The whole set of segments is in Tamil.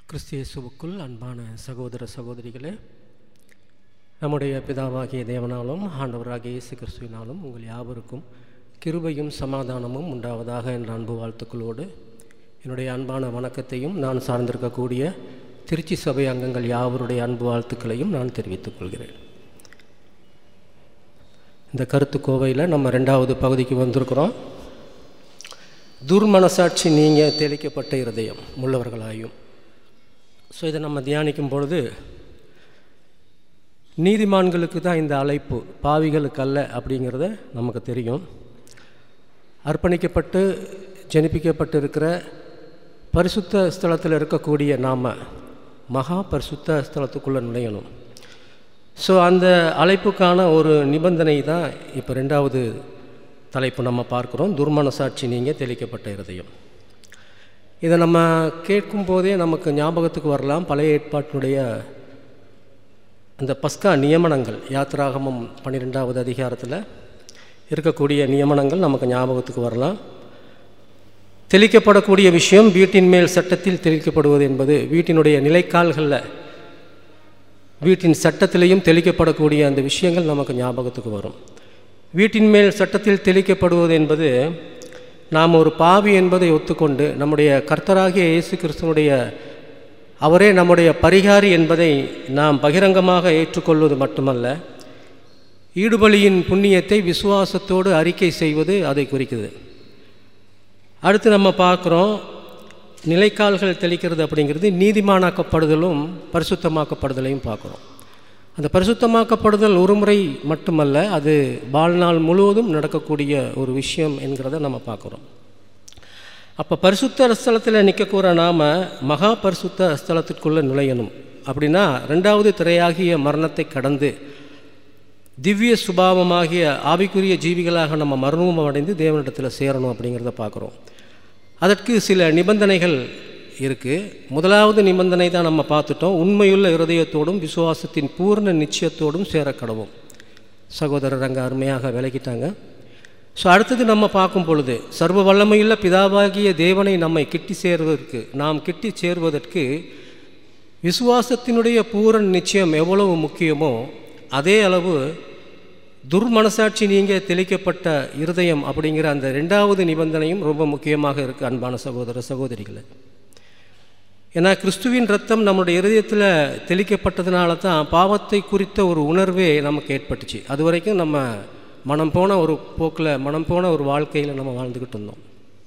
கிறிஸ்தியேசுவுக்குள் அன்பான சகோதர சகோதரிகளே நம்முடைய பிதாவாகிய தேவனாலும் ஆண்டவராகிய இயேசு கிறிஸ்துவினாலும் உங்கள் யாவருக்கும் கிருபையும் சமாதானமும் உண்டாவதாக என்ற அன்பு வாழ்த்துக்களோடு என்னுடைய அன்பான வணக்கத்தையும் நான் சார்ந்திருக்கக்கூடிய திருச்சி சபை அங்கங்கள் யாவருடைய அன்பு வாழ்த்துக்களையும் நான் தெரிவித்துக் கொள்கிறேன் இந்த கருத்து கோவையில் நம்ம ரெண்டாவது பகுதிக்கு வந்திருக்கிறோம் துர்மனசாட்சி நீங்க தெளிக்கப்பட்ட இருதயம் உள்ளவர்களாயும் ஸோ இதை நம்ம தியானிக்கும் பொழுது நீதிமான்களுக்கு தான் இந்த அழைப்பு பாவிகளுக்கு அல்ல அப்படிங்கிறத நமக்கு தெரியும் அர்ப்பணிக்கப்பட்டு ஜனிப்பிக்கப்பட்டு இருக்கிற பரிசுத்த ஸ்தலத்தில் இருக்கக்கூடிய நாம் மகா பரிசுத்த ஸ்தலத்துக்குள்ளே நுழையணும் ஸோ அந்த அழைப்புக்கான ஒரு நிபந்தனை தான் இப்போ ரெண்டாவது தலைப்பு நம்ம பார்க்குறோம் துர்மனசாட்சி நீங்கள் தெளிக்கப்பட்ட இருதயம் இதை நம்ம கேட்கும் போதே நமக்கு ஞாபகத்துக்கு வரலாம் பழைய ஏற்பாட்டினுடைய இந்த பஸ்கா நியமனங்கள் யாத்திராகமம் பன்னிரெண்டாவது அதிகாரத்தில் இருக்கக்கூடிய நியமனங்கள் நமக்கு ஞாபகத்துக்கு வரலாம் தெளிக்கப்படக்கூடிய விஷயம் வீட்டின் மேல் சட்டத்தில் தெளிக்கப்படுவது என்பது வீட்டினுடைய நிலைக்கால்களில் வீட்டின் சட்டத்திலையும் தெளிக்கப்படக்கூடிய அந்த விஷயங்கள் நமக்கு ஞாபகத்துக்கு வரும் வீட்டின் மேல் சட்டத்தில் தெளிக்கப்படுவது என்பது நாம் ஒரு பாவி என்பதை ஒத்துக்கொண்டு நம்முடைய கர்த்தராகிய இயேசு கிறிஸ்துவனுடைய அவரே நம்முடைய பரிகாரி என்பதை நாம் பகிரங்கமாக ஏற்றுக்கொள்வது மட்டுமல்ல ஈடுபலியின் புண்ணியத்தை விசுவாசத்தோடு அறிக்கை செய்வது அதை குறிக்குது அடுத்து நம்ம பார்க்குறோம் நிலைக்கால்கள் தெளிக்கிறது அப்படிங்கிறது நீதிமானாக்கப்படுதலும் பரிசுத்தமாக்கப்படுதலையும் பார்க்குறோம் அந்த பரிசுத்தமாக்கப்படுதல் ஒரு முறை மட்டுமல்ல அது வாழ்நாள் முழுவதும் நடக்கக்கூடிய ஒரு விஷயம் என்கிறத நம்ம பார்க்குறோம் அப்போ பரிசுத்த ஸ்தலத்தில் நிற்கக்கூற நாம் மகா பரிசுத்த ஸ்தலத்திற்குள்ளே நுழையணும் அப்படின்னா ரெண்டாவது திரையாகிய மரணத்தை கடந்து திவ்ய சுபாவமாகிய ஆவிக்குரிய ஜீவிகளாக நம்ம மர்மம் அடைந்து தேவனிடத்தில் சேரணும் அப்படிங்கிறத பார்க்குறோம் அதற்கு சில நிபந்தனைகள் இருக்குது முதலாவது நிபந்தனை தான் நம்ம பார்த்துட்டோம் உண்மையுள்ள இருதயத்தோடும் விசுவாசத்தின் பூர்ண நிச்சயத்தோடும் சேர கடவும் சகோதரர் அங்கே அருமையாக விலகிட்டாங்க ஸோ அடுத்தது நம்ம பார்க்கும் பொழுது சர்வ வல்லமையுள்ள பிதாவாகிய தேவனை நம்மை கிட்டி சேர்வதற்கு நாம் கிட்டி சேர்வதற்கு விசுவாசத்தினுடைய பூரண நிச்சயம் எவ்வளவு முக்கியமோ அதே அளவு துர்மனசாட்சி நீங்க தெளிக்கப்பட்ட இருதயம் அப்படிங்கிற அந்த ரெண்டாவது நிபந்தனையும் ரொம்ப முக்கியமாக இருக்குது அன்பான சகோதர சகோதரிகளை ஏன்னா கிறிஸ்துவின் ரத்தம் நம்முடைய இருதயத்தில் தெளிக்கப்பட்டதுனால தான் பாவத்தை குறித்த ஒரு உணர்வே நமக்கு ஏற்பட்டுச்சு அது வரைக்கும் நம்ம மனம் போன ஒரு போக்கில் மனம் போன ஒரு வாழ்க்கையில் நம்ம வாழ்ந்துக்கிட்டு இருந்தோம்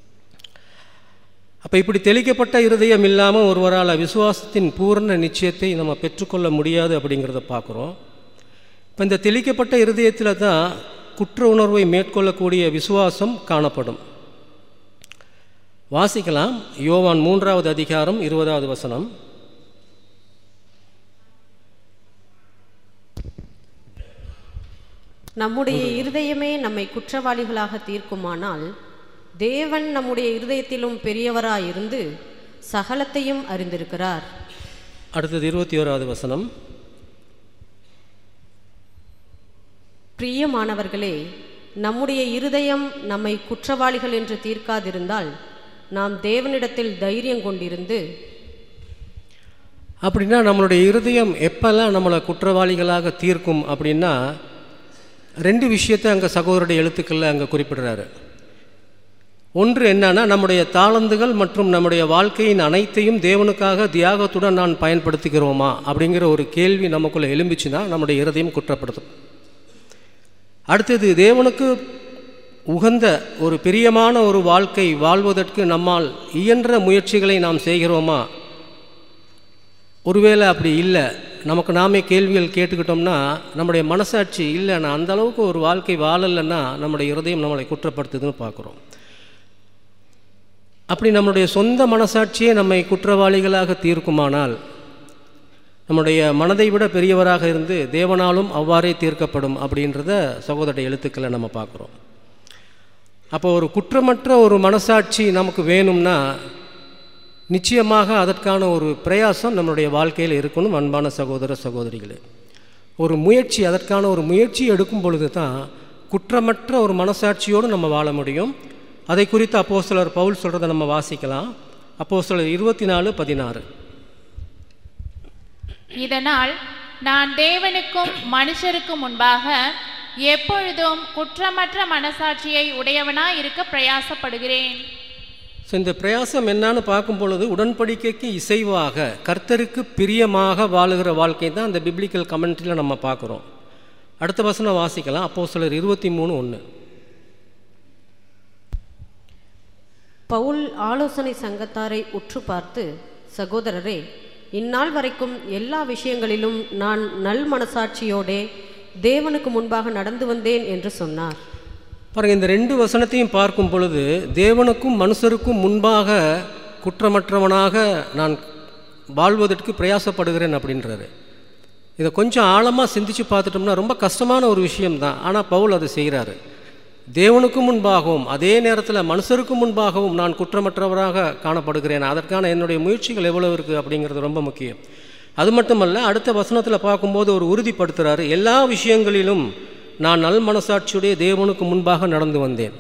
அப்போ இப்படி தெளிக்கப்பட்ட இருதயம் இல்லாமல் ஒருவரால் விசுவாசத்தின் பூர்ண நிச்சயத்தை நம்ம பெற்றுக்கொள்ள முடியாது அப்படிங்கிறத பார்க்குறோம் இப்போ இந்த தெளிக்கப்பட்ட இருதயத்தில் தான் குற்ற உணர்வை மேற்கொள்ளக்கூடிய விசுவாசம் காணப்படும் வாசிக்கலாம் யோவான் மூன்றாவது அதிகாரம் இருபதாவது வசனம் நம்முடைய இருதயமே நம்மை குற்றவாளிகளாக தீர்க்குமானால் தேவன் நம்முடைய இருதயத்திலும் பெரியவராயிருந்து சகலத்தையும் அறிந்திருக்கிறார் அடுத்தது இருபத்தி ஓராவது வசனம் பிரியமானவர்களே நம்முடைய இருதயம் நம்மை குற்றவாளிகள் என்று தீர்க்காதிருந்தால் நாம் தேவனிடத்தில் தைரியம் கொண்டிருந்து அப்படின்னா நம்மளுடைய இருதயம் எப்பெல்லாம் நம்மளை குற்றவாளிகளாக தீர்க்கும் அப்படின்னா ரெண்டு விஷயத்தை அங்கே சகோதரருடைய எழுத்துக்களில் அங்கே குறிப்பிடுறாரு ஒன்று என்னன்னா நம்முடைய தாளந்துகள் மற்றும் நம்முடைய வாழ்க்கையின் அனைத்தையும் தேவனுக்காக தியாகத்துடன் நான் பயன்படுத்துகிறோமா அப்படிங்கிற ஒரு கேள்வி நமக்குள்ளே எழும்பிச்சுன்னா நம்முடைய இருதயம் குற்றப்படுத்தும் அடுத்தது தேவனுக்கு உகந்த ஒரு பிரியமான ஒரு வாழ்க்கை வாழ்வதற்கு நம்மால் இயன்ற முயற்சிகளை நாம் செய்கிறோமா ஒருவேளை அப்படி இல்லை நமக்கு நாமே கேள்விகள் கேட்டுக்கிட்டோம்னா நம்முடைய மனசாட்சி இல்லை நான் அந்த அளவுக்கு ஒரு வாழ்க்கை வாழலைன்னா நம்முடைய இருதயம் நம்மளை குற்றப்படுத்துதுன்னு பார்க்குறோம் அப்படி நம்முடைய சொந்த மனசாட்சியே நம்மை குற்றவாளிகளாக தீர்க்குமானால் நம்முடைய மனதை விட பெரியவராக இருந்து தேவனாலும் அவ்வாறே தீர்க்கப்படும் அப்படின்றத சகோதர எழுத்துக்களை நம்ம பார்க்குறோம் அப்போ ஒரு குற்றமற்ற ஒரு மனசாட்சி நமக்கு வேணும்னா நிச்சயமாக அதற்கான ஒரு பிரயாசம் நம்மளுடைய வாழ்க்கையில் இருக்கணும் அன்பான சகோதர சகோதரிகளே ஒரு முயற்சி அதற்கான ஒரு முயற்சி எடுக்கும் பொழுது தான் குற்றமற்ற ஒரு மனசாட்சியோடு நம்ம வாழ முடியும் அதை குறித்து அப்போஸ்தலர் பவுல் சொல்கிறத நம்ம வாசிக்கலாம் அப்போஸ்தலர் இருபத்தி நாலு பதினாறு இதனால் நான் தேவனுக்கும் மனுஷருக்கும் முன்பாக எப்பொழுதும் குற்றமற்ற மனசாட்சியை உடையவனாய் இருக்க பிரயாசப்படுகிறேன் ஸோ இந்த பிரயாசம் என்னன்னு பார்க்கும் பொழுது உடன்படிக்கைக்கு இசைவாக கர்த்தருக்கு பிரியமாக வாழுகிற வாழ்க்கை தான் அந்த பிப்ளிக்கல் கமெண்ட்ரியில் நம்ம பார்க்குறோம் அடுத்த வசனம் வாசிக்கலாம் அப்போ சிலர் இருபத்தி மூணு ஒன்று பவுல் ஆலோசனை சங்கத்தாரை உற்று பார்த்து சகோதரரே இந்நாள் வரைக்கும் எல்லா விஷயங்களிலும் நான் நல் மனசாட்சியோடே தேவனுக்கு முன்பாக நடந்து வந்தேன் என்று சொன்னார் பாருங்கள் இந்த ரெண்டு வசனத்தையும் பார்க்கும் பொழுது தேவனுக்கும் மனுஷருக்கும் முன்பாக குற்றமற்றவனாக நான் வாழ்வதற்கு பிரயாசப்படுகிறேன் அப்படின்றாரு இதை கொஞ்சம் ஆழமாக சிந்திச்சு பார்த்துட்டோம்னா ரொம்ப கஷ்டமான ஒரு விஷயம்தான் ஆனால் பவுல் அதை செய்கிறாரு தேவனுக்கும் முன்பாகவும் அதே நேரத்தில் மனுஷருக்கும் முன்பாகவும் நான் குற்றமற்றவராக காணப்படுகிறேன் அதற்கான என்னுடைய முயற்சிகள் எவ்வளவு இருக்குது அப்படிங்கிறது ரொம்ப முக்கியம் அது மட்டுமல்ல அடுத்த வசனத்தில் பார்க்கும்போது ஒரு உறுதிப்படுத்துகிறாரு எல்லா விஷயங்களிலும் நான் நல் மனசாட்சியுடைய தேவனுக்கு முன்பாக நடந்து வந்தேன்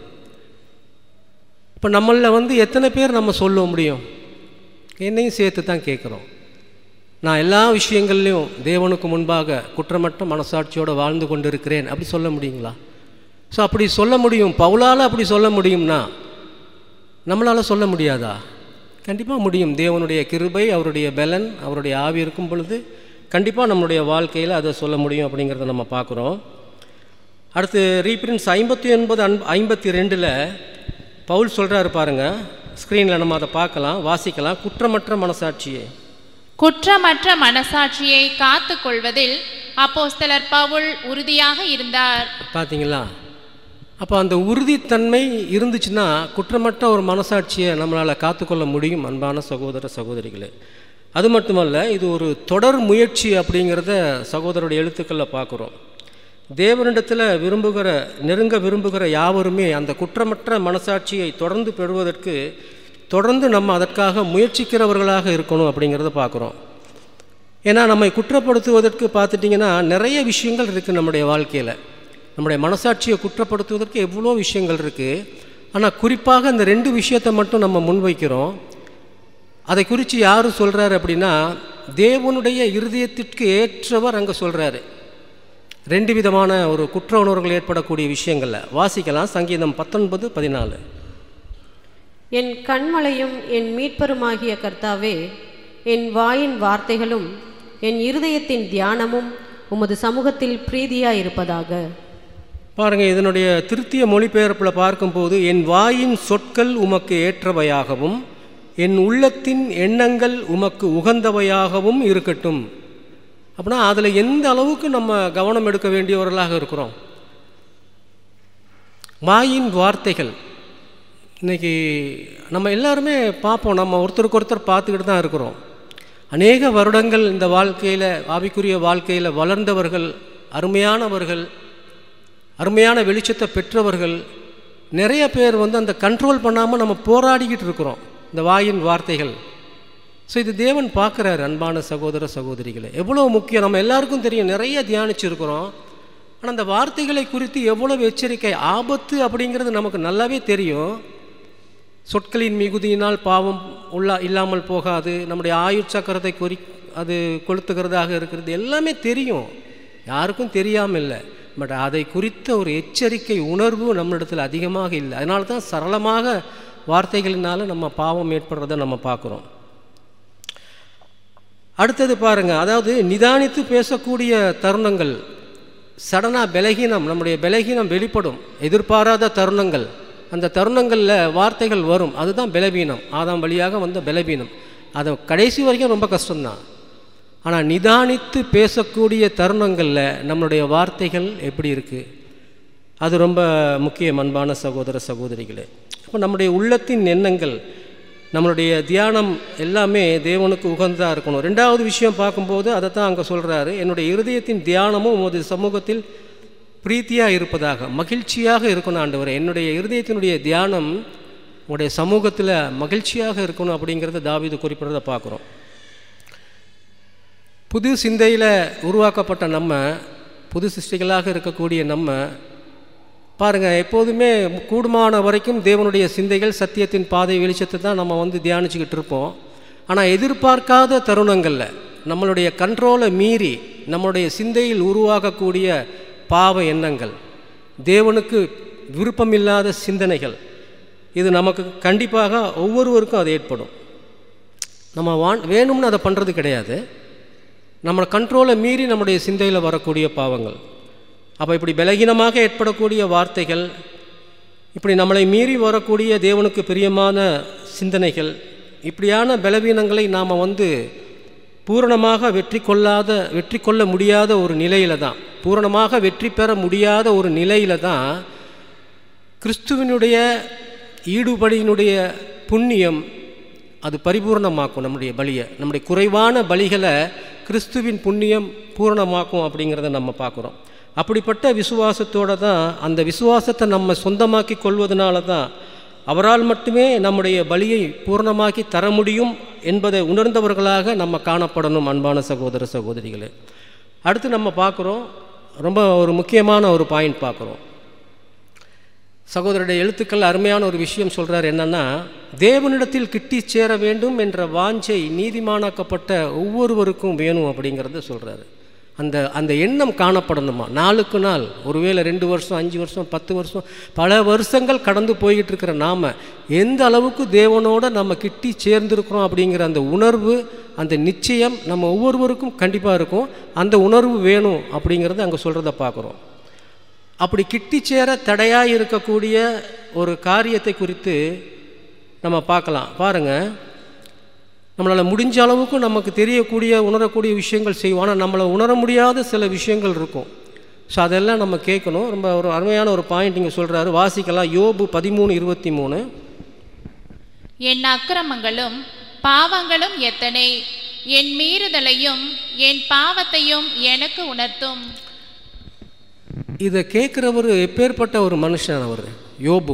இப்போ நம்மளில் வந்து எத்தனை பேர் நம்ம சொல்ல முடியும் என்னையும் சேர்த்து தான் கேட்குறோம் நான் எல்லா விஷயங்கள்லையும் தேவனுக்கு முன்பாக குற்றமற்ற மனசாட்சியோடு வாழ்ந்து கொண்டிருக்கிறேன் அப்படி சொல்ல முடியுங்களா ஸோ அப்படி சொல்ல முடியும் பவுலால் அப்படி சொல்ல முடியும்னா நம்மளால் சொல்ல முடியாதா கண்டிப்பாக முடியும் தேவனுடைய கிருபை அவருடைய பலன் அவருடைய ஆவி இருக்கும் பொழுது கண்டிப்பாக நம்மளுடைய வாழ்க்கையில் அதை சொல்ல முடியும் அப்படிங்கிறத நம்ம பார்க்குறோம் அடுத்து ரீப்ரின்ஸ் ஐம்பத்தி ஒன்பது அன் ஐம்பத்தி ரெண்டில் பவுல் சொல்கிறாரு பாருங்க ஸ்க்ரீனில் நம்ம அதை பார்க்கலாம் வாசிக்கலாம் குற்றமற்ற மனசாட்சியை குற்றமற்ற மனசாட்சியை காத்து கொள்வதில் அப்போஸ்தலர் பவுல் உறுதியாக இருந்தார் பார்த்தீங்களா அப்போ அந்த உறுதித்தன்மை இருந்துச்சுன்னா குற்றமற்ற ஒரு மனசாட்சியை நம்மளால் காத்துக்கொள்ள முடியும் அன்பான சகோதர சகோதரிகளே அது மட்டுமல்ல இது ஒரு தொடர் முயற்சி அப்படிங்கிறத சகோதரருடைய எழுத்துக்களில் பார்க்குறோம் தேவனிடத்தில் விரும்புகிற நெருங்க விரும்புகிற யாவருமே அந்த குற்றமற்ற மனசாட்சியை தொடர்ந்து பெறுவதற்கு தொடர்ந்து நம்ம அதற்காக முயற்சிக்கிறவர்களாக இருக்கணும் அப்படிங்கிறத பார்க்குறோம் ஏன்னா நம்மை குற்றப்படுத்துவதற்கு பார்த்துட்டிங்கன்னா நிறைய விஷயங்கள் இருக்குது நம்முடைய வாழ்க்கையில் நம்முடைய மனசாட்சியை குற்றப்படுத்துவதற்கு எவ்வளோ விஷயங்கள் இருக்குது ஆனால் குறிப்பாக இந்த ரெண்டு விஷயத்தை மட்டும் நம்ம முன்வைக்கிறோம் அதை குறித்து யார் சொல்கிறாரு அப்படின்னா தேவனுடைய இருதயத்திற்கு ஏற்றவர் அங்கே சொல்கிறாரு ரெண்டு விதமான ஒரு குற்ற உணர்வுகள் ஏற்படக்கூடிய விஷயங்களில் வாசிக்கலாம் சங்கீதம் பத்தொன்பது பதினாலு என் கண்மலையும் என் மீட்பருமாகிய கர்த்தாவே என் வாயின் வார்த்தைகளும் என் இருதயத்தின் தியானமும் உமது சமூகத்தில் பிரீதியாயிருப்பதாக பாருங்க இதனுடைய திருத்திய மொழிபெயர்ப்பில் பார்க்கும்போது என் வாயின் சொற்கள் உமக்கு ஏற்றவையாகவும் என் உள்ளத்தின் எண்ணங்கள் உமக்கு உகந்தவையாகவும் இருக்கட்டும் அப்படின்னா அதில் எந்த அளவுக்கு நம்ம கவனம் எடுக்க வேண்டியவர்களாக இருக்கிறோம் வாயின் வார்த்தைகள் இன்னைக்கு நம்ம எல்லாருமே பார்ப்போம் நம்ம ஒருத்தருக்கு ஒருத்தர் பார்த்துக்கிட்டு தான் இருக்கிறோம் அநேக வருடங்கள் இந்த வாழ்க்கையில் ஆவிக்குரிய வாழ்க்கையில் வளர்ந்தவர்கள் அருமையானவர்கள் அருமையான வெளிச்சத்தை பெற்றவர்கள் நிறைய பேர் வந்து அந்த கண்ட்ரோல் பண்ணாமல் நம்ம போராடிக்கிட்டு இருக்கிறோம் இந்த வாயின் வார்த்தைகள் ஸோ இது தேவன் பார்க்குறாரு அன்பான சகோதர சகோதரிகளை எவ்வளோ முக்கியம் நம்ம எல்லாருக்கும் தெரியும் நிறைய தியானிச்சிருக்கிறோம் ஆனால் அந்த வார்த்தைகளை குறித்து எவ்வளவு எச்சரிக்கை ஆபத்து அப்படிங்கிறது நமக்கு நல்லாவே தெரியும் சொற்களின் மிகுதியினால் பாவம் உள்ள இல்லாமல் போகாது நம்முடைய ஆயுட் சக்கரத்தை குறி அது கொளுத்துகிறதாக இருக்கிறது எல்லாமே தெரியும் யாருக்கும் தெரியாமல் இல்லை பட் அதை குறித்த ஒரு எச்சரிக்கை உணர்வு நம்மளிடத்தில் அதிகமாக இல்லை அதனால தான் சரளமாக வார்த்தைகளினால நம்ம பாவம் ஏற்படுறதை நம்ம பார்க்குறோம் அடுத்தது பாருங்க அதாவது நிதானித்து பேசக்கூடிய தருணங்கள் சடனாக பலகீனம் நம்முடைய பலகீனம் வெளிப்படும் எதிர்பாராத தருணங்கள் அந்த தருணங்களில் வார்த்தைகள் வரும் அதுதான் பலவீனம் ஆதாம் வழியாக வந்த பலவீனம் அது கடைசி வரைக்கும் ரொம்ப கஷ்டம்தான் ஆனால் நிதானித்து பேசக்கூடிய தருணங்களில் நம்மளுடைய வார்த்தைகள் எப்படி இருக்குது அது ரொம்ப முக்கியம் அன்பான சகோதர சகோதரிகளே அப்போ நம்முடைய உள்ளத்தின் எண்ணங்கள் நம்மளுடைய தியானம் எல்லாமே தேவனுக்கு உகந்ததாக இருக்கணும் ரெண்டாவது விஷயம் பார்க்கும்போது அதை தான் அங்கே சொல்கிறாரு என்னுடைய இருதயத்தின் தியானமும் உமது சமூகத்தில் பிரீத்தியாக இருப்பதாக மகிழ்ச்சியாக இருக்கணும் ஆண்டவர் என்னுடைய இருதயத்தினுடைய தியானம் உங்களுடைய சமூகத்தில் மகிழ்ச்சியாக இருக்கணும் அப்படிங்கிறத தாவிது குறிப்பிடுறதை பார்க்குறோம் புது சிந்தையில் உருவாக்கப்பட்ட நம்ம புது சிருஷ்டிகளாக இருக்கக்கூடிய நம்ம பாருங்கள் எப்போதுமே கூடுமான வரைக்கும் தேவனுடைய சிந்தைகள் சத்தியத்தின் பாதை வெளிச்சத்தை தான் நம்ம வந்து தியானிச்சுக்கிட்டு இருப்போம் ஆனால் எதிர்பார்க்காத தருணங்களில் நம்மளுடைய கண்ட்ரோலை மீறி நம்மளுடைய சிந்தையில் உருவாகக்கூடிய பாவ எண்ணங்கள் தேவனுக்கு விருப்பமில்லாத சிந்தனைகள் இது நமக்கு கண்டிப்பாக ஒவ்வொருவருக்கும் அது ஏற்படும் நம்ம வான் வேணும்னு அதை பண்ணுறது கிடையாது நம்ம கண்ட்ரோலை மீறி நம்முடைய சிந்தையில் வரக்கூடிய பாவங்கள் அப்போ இப்படி பலகீனமாக ஏற்படக்கூடிய வார்த்தைகள் இப்படி நம்மளை மீறி வரக்கூடிய தேவனுக்கு பிரியமான சிந்தனைகள் இப்படியான பலவீனங்களை நாம் வந்து பூரணமாக வெற்றி கொள்ளாத வெற்றி கொள்ள முடியாத ஒரு நிலையில தான் பூரணமாக வெற்றி பெற முடியாத ஒரு நிலையில தான் கிறிஸ்துவனுடைய ஈடுபடியினுடைய புண்ணியம் அது பரிபூர்ணமாக்கும் நம்முடைய பலியை நம்முடைய குறைவான பலிகளை கிறிஸ்துவின் புண்ணியம் பூரணமாக்கும் அப்படிங்கிறத நம்ம பார்க்குறோம் அப்படிப்பட்ட விசுவாசத்தோடு தான் அந்த விசுவாசத்தை நம்ம சொந்தமாக்கி கொள்வதனால தான் அவரால் மட்டுமே நம்முடைய பலியை பூர்ணமாக்கி தர முடியும் என்பதை உணர்ந்தவர்களாக நம்ம காணப்படணும் அன்பான சகோதர சகோதரிகளே அடுத்து நம்ம பார்க்குறோம் ரொம்ப ஒரு முக்கியமான ஒரு பாயிண்ட் பார்க்குறோம் சகோதரருடைய எழுத்துக்கள் அருமையான ஒரு விஷயம் சொல்கிறார் என்னன்னா தேவனிடத்தில் கிட்டி சேர வேண்டும் என்ற வாஞ்சை நீதிமானாக்கப்பட்ட ஒவ்வொருவருக்கும் வேணும் அப்படிங்கிறத சொல்கிறாரு அந்த அந்த எண்ணம் காணப்படணுமா நாளுக்கு நாள் ஒருவேளை ரெண்டு வருஷம் அஞ்சு வருஷம் பத்து வருஷம் பல வருஷங்கள் கடந்து போய்கிட்டு இருக்கிற நாம் எந்த அளவுக்கு தேவனோட நம்ம கிட்டி சேர்ந்திருக்கிறோம் அப்படிங்கிற அந்த உணர்வு அந்த நிச்சயம் நம்ம ஒவ்வொருவருக்கும் கண்டிப்பாக இருக்கும் அந்த உணர்வு வேணும் அப்படிங்கிறத அங்கே சொல்கிறத பார்க்குறோம் அப்படி கிட்டி சேர தடையாக இருக்கக்கூடிய ஒரு காரியத்தை குறித்து நம்ம பார்க்கலாம் பாருங்கள் நம்மளால் முடிஞ்ச அளவுக்கு நமக்கு தெரியக்கூடிய உணரக்கூடிய விஷயங்கள் செய்வோம் ஆனால் நம்மளை உணர முடியாத சில விஷயங்கள் இருக்கும் ஸோ அதெல்லாம் நம்ம கேட்கணும் ரொம்ப ஒரு அருமையான ஒரு பாயிண்ட் இங்கே சொல்கிறாரு வாசிக்கலாம் யோபு பதிமூணு இருபத்தி மூணு என் அக்கிரமங்களும் பாவங்களும் எத்தனை என் மீறுதலையும் என் பாவத்தையும் எனக்கு உணர்த்தும் இதை கேட்குறவர் எப்பேற்பட்ட ஒரு மனுஷன் அவர் யோபு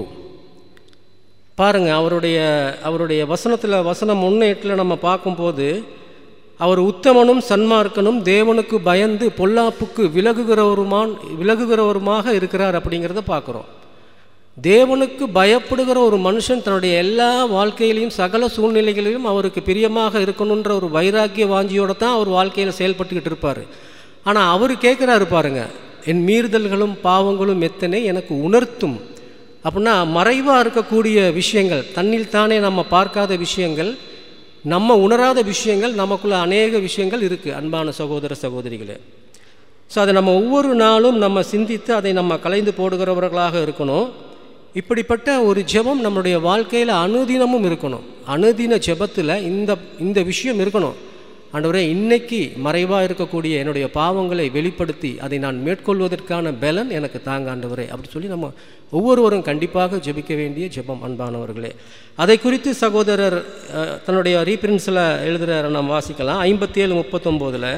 பாருங்க அவருடைய அவருடைய வசனத்தில் வசனம் ஒன்று எட்டில் நம்ம பார்க்கும்போது அவர் உத்தமனும் சன்மார்க்கனும் தேவனுக்கு பயந்து பொல்லாப்புக்கு விலகுகிறவருமான் விலகுகிறவருமாக இருக்கிறார் அப்படிங்கிறத பார்க்குறோம் தேவனுக்கு பயப்படுகிற ஒரு மனுஷன் தன்னுடைய எல்லா வாழ்க்கையிலையும் சகல சூழ்நிலைகளிலும் அவருக்கு பிரியமாக இருக்கணுன்ற ஒரு வைராக்கிய வாஞ்சியோடு தான் அவர் வாழ்க்கையில் செயல்பட்டுக்கிட்டு இருப்பார் ஆனால் அவர் கேட்குறாரு பாருங்க என் மீறுதல்களும் பாவங்களும் எத்தனை எனக்கு உணர்த்தும் அப்படின்னா மறைவாக இருக்கக்கூடிய விஷயங்கள் தன்னில் தானே நம்ம பார்க்காத விஷயங்கள் நம்ம உணராத விஷயங்கள் நமக்குள்ள அநேக விஷயங்கள் இருக்குது அன்பான சகோதர சகோதரிகளே ஸோ அதை நம்ம ஒவ்வொரு நாளும் நம்ம சிந்தித்து அதை நம்ம கலைந்து போடுகிறவர்களாக இருக்கணும் இப்படிப்பட்ட ஒரு ஜெபம் நம்மளுடைய வாழ்க்கையில் அனுதினமும் இருக்கணும் அனுதின ஜெபத்தில் இந்த இந்த விஷயம் இருக்கணும் ஆண்டவரே இன்னைக்கு மறைவாக இருக்கக்கூடிய என்னுடைய பாவங்களை வெளிப்படுத்தி அதை நான் மேற்கொள்வதற்கான பலன் எனக்கு தாங்க ஆண்டவரே அப்படி சொல்லி நம்ம ஒவ்வொருவரும் கண்டிப்பாக ஜெபிக்க வேண்டிய ஜெபம் அன்பானவர்களே அதை குறித்து சகோதரர் அஹ், தன்னுடைய ரீபிரின்ஸில் எழுதுகிற நாம் வாசிக்கலாம் ஐம்பத்தி ஏழு முப்பத்தொம்போதில்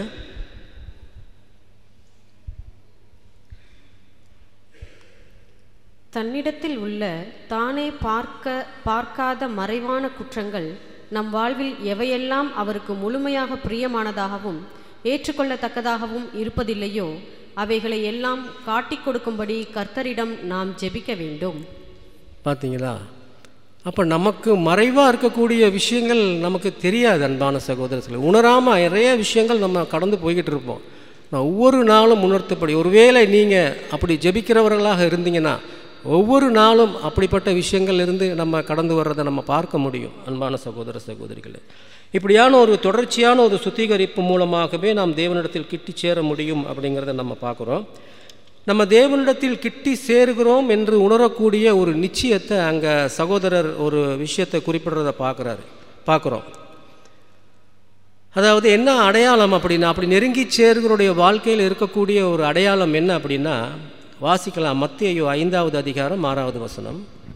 தன்னிடத்தில் உள்ள தானே பார்க்க பார்க்காத மறைவான குற்றங்கள் நம் வாழ்வில் எவையெல்லாம் அவருக்கு முழுமையாக பிரியமானதாகவும் ஏற்றுக்கொள்ளத்தக்கதாகவும் இருப்பதில்லையோ அவைகளை எல்லாம் காட்டிக் கொடுக்கும்படி கர்த்தரிடம் நாம் ஜெபிக்க வேண்டும் பார்த்தீங்களா அப்போ நமக்கு மறைவாக இருக்கக்கூடிய விஷயங்கள் நமக்கு தெரியாது அன்பான சகோதரர்கள் உணராமல் நிறைய விஷயங்கள் நம்ம கடந்து போய்கிட்டு இருப்போம் நான் ஒவ்வொரு நாளும் உணர்த்தப்படி ஒருவேளை நீங்கள் அப்படி ஜெபிக்கிறவர்களாக இருந்தீங்கன்னா ஒவ்வொரு நாளும் அப்படிப்பட்ட விஷயங்கள் இருந்து நம்ம கடந்து வர்றதை நம்ம பார்க்க முடியும் அன்பான சகோதர சகோதரிகளே இப்படியான ஒரு தொடர்ச்சியான ஒரு சுத்திகரிப்பு மூலமாகவே நாம் தேவனிடத்தில் கிட்டி சேர முடியும் அப்படிங்கிறத நம்ம பார்க்குறோம் நம்ம தேவனிடத்தில் கிட்டி சேருகிறோம் என்று உணரக்கூடிய ஒரு நிச்சயத்தை அங்கே சகோதரர் ஒரு விஷயத்தை குறிப்பிடுறத பார்க்குறாரு பார்க்குறோம் அதாவது என்ன அடையாளம் அப்படின்னா அப்படி நெருங்கி சேர்கிறோடைய வாழ்க்கையில் இருக்கக்கூடிய ஒரு அடையாளம் என்ன அப்படின்னா வாசிக்கலாம் மத்தியோ ஐந்தாவது அதிகாரம் ஆறாவது வசனம்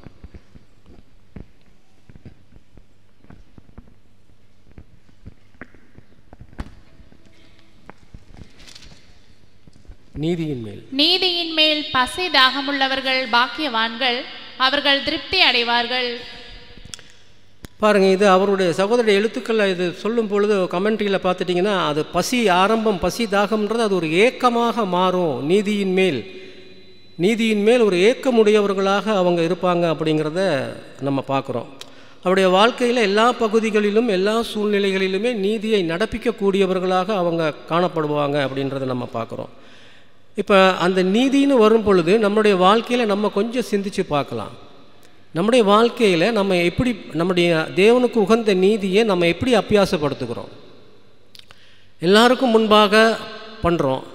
நீதியின் மேல் நீதியின் மேல் பசை தாகமுள்ளவர்கள் பாக்கியவான்கள் அவர்கள் திருப்தி அடைவார்கள் பாருங்க இது அவருடைய சகோதரருடைய எழுத்துக்களில் இது சொல்லும் பொழுது கமெண்ட்ரியில் பார்த்துட்டிங்கன்னா அது பசி ஆரம்பம் பசி தாகம்ன்றது அது ஒரு ஏக்கமாக மாறும் நீதியின் மேல் நீதியின் மேல் ஒரு ஏக்கமுடையவர்களாக அவங்க இருப்பாங்க அப்படிங்கிறத நம்ம பார்க்குறோம் அவருடைய வாழ்க்கையில் எல்லா பகுதிகளிலும் எல்லா சூழ்நிலைகளிலுமே நீதியை நடப்பிக்கக்கூடியவர்களாக அவங்க காணப்படுவாங்க அப்படின்றத நம்ம பார்க்குறோம் இப்போ அந்த நீதின்னு வரும் பொழுது நம்முடைய வாழ்க்கையில் நம்ம கொஞ்சம் சிந்திச்சு பார்க்கலாம் நம்முடைய வாழ்க்கையில் நம்ம எப்படி நம்முடைய தேவனுக்கு உகந்த நீதியை நம்ம எப்படி அபியாசப்படுத்துகிறோம் எல்லாருக்கும் முன்பாக பண்ணுறோம்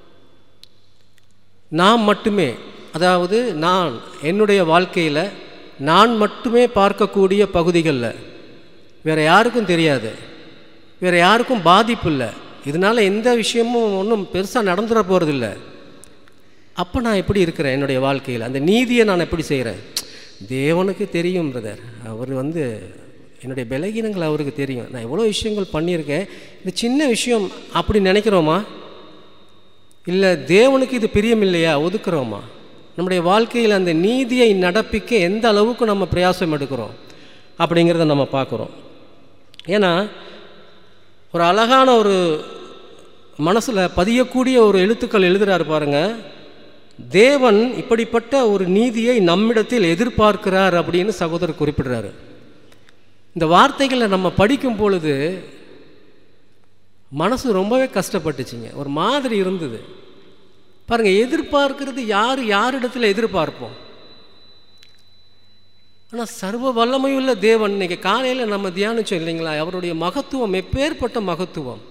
நான் மட்டுமே அதாவது நான் என்னுடைய வாழ்க்கையில் நான் மட்டுமே பார்க்கக்கூடிய பகுதிகளில் வேறு யாருக்கும் தெரியாது வேறு யாருக்கும் பாதிப்பு இல்லை இதனால் எந்த விஷயமும் ஒன்றும் பெருசாக நடந்துட போகிறதில்ல அப்போ நான் எப்படி இருக்கிறேன் என்னுடைய வாழ்க்கையில் அந்த நீதியை நான் எப்படி செய்கிறேன் தேவனுக்கு தெரியும் பிரதர் அவர் வந்து என்னுடைய பலகீனங்கள் அவருக்கு தெரியும் நான் எவ்வளோ விஷயங்கள் பண்ணியிருக்கேன் இந்த சின்ன விஷயம் அப்படி நினைக்கிறோமா இல்லை தேவனுக்கு இது பிரியம் இல்லையா ஒதுக்குறோமா நம்முடைய வாழ்க்கையில் அந்த நீதியை நடப்பிக்க எந்த அளவுக்கு நம்ம பிரயாசம் எடுக்கிறோம் அப்படிங்கிறத நம்ம பார்க்குறோம் ஏன்னா ஒரு அழகான ஒரு மனசில் பதியக்கூடிய ஒரு எழுத்துக்கள் எழுதுகிறாரு பாருங்க தேவன் இப்படிப்பட்ட ஒரு நீதியை நம்மிடத்தில் எதிர்பார்க்கிறார் அப்படின்னு சகோதரர் குறிப்பிடுறாரு இந்த வார்த்தைகளை நம்ம படிக்கும் பொழுது மனசு ரொம்பவே கஷ்டப்பட்டுச்சுங்க ஒரு மாதிரி இருந்தது பாருங்கள் எதிர்பார்க்கிறது யார் யாரிடத்தில் எதிர்பார்ப்போம் ஆனால் சர்வ வல்லமையுள்ள தேவன் இன்னைக்கு காலையில் நம்ம தியானிச்சோம் இல்லைங்களா அவருடைய மகத்துவம் எப்பேற்பட்ட மகத்துவம்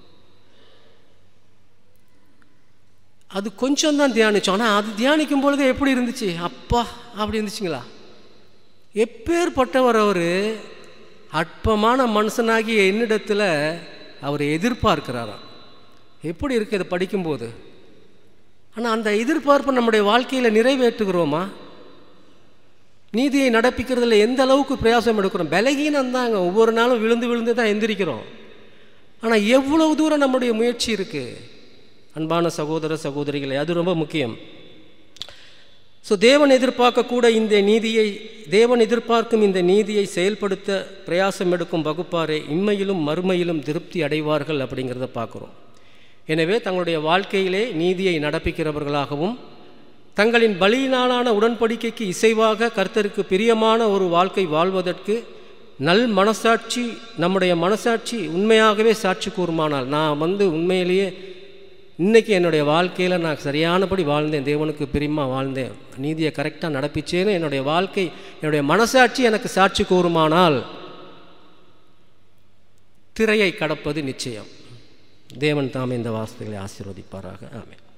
அது கொஞ்சம் தான் தியானிச்சோம் ஆனால் அது தியானிக்கும் பொழுது எப்படி இருந்துச்சு அப்பா அப்படி இருந்துச்சுங்களா எப்பேற்பட்டவர் அவர் அற்பமான மனுஷனாகிய என்னிடத்தில் அவர் எதிர்பார்க்கிறாராம் எப்படி இருக்குது இதை படிக்கும்போது ஆனால் அந்த எதிர்பார்ப்பு நம்முடைய வாழ்க்கையில் நிறைவேற்றுகிறோமா நீதியை நடப்பிக்கிறதுல எந்த அளவுக்கு பிரயாசம் எடுக்கிறோம் பலகீனம் தாங்க ஒவ்வொரு நாளும் விழுந்து விழுந்து தான் எந்திரிக்கிறோம் ஆனால் எவ்வளவு தூரம் நம்முடைய முயற்சி இருக்குது அன்பான சகோதர சகோதரிகளை அது ரொம்ப முக்கியம் ஸோ தேவன் எதிர்பார்க்கக்கூட இந்த நீதியை தேவன் எதிர்பார்க்கும் இந்த நீதியை செயல்படுத்த பிரயாசம் எடுக்கும் வகுப்பாரை இம்மையிலும் மறுமையிலும் திருப்தி அடைவார்கள் அப்படிங்கிறத பார்க்குறோம் எனவே தங்களுடைய வாழ்க்கையிலே நீதியை நடப்பிக்கிறவர்களாகவும் தங்களின் பலியினாலான உடன்படிக்கைக்கு இசைவாக கர்த்தருக்கு பிரியமான ஒரு வாழ்க்கை வாழ்வதற்கு நல் மனசாட்சி நம்முடைய மனசாட்சி உண்மையாகவே சாட்சி கூறுமானால் நான் வந்து உண்மையிலேயே இன்றைக்கி என்னுடைய வாழ்க்கையில் நான் சரியானபடி வாழ்ந்தேன் தேவனுக்கு பிரியமாக வாழ்ந்தேன் நீதியை கரெக்டாக நடப்பிச்சேன்னு என்னுடைய வாழ்க்கை என்னுடைய மனசாட்சி எனக்கு சாட்சி கூறுமானால் திரையை கடப்பது நிச்சயம் தேவன் தாமே இந்த வாசத்தைகளை ஆசீர்வதிப்பாராக ஆமென்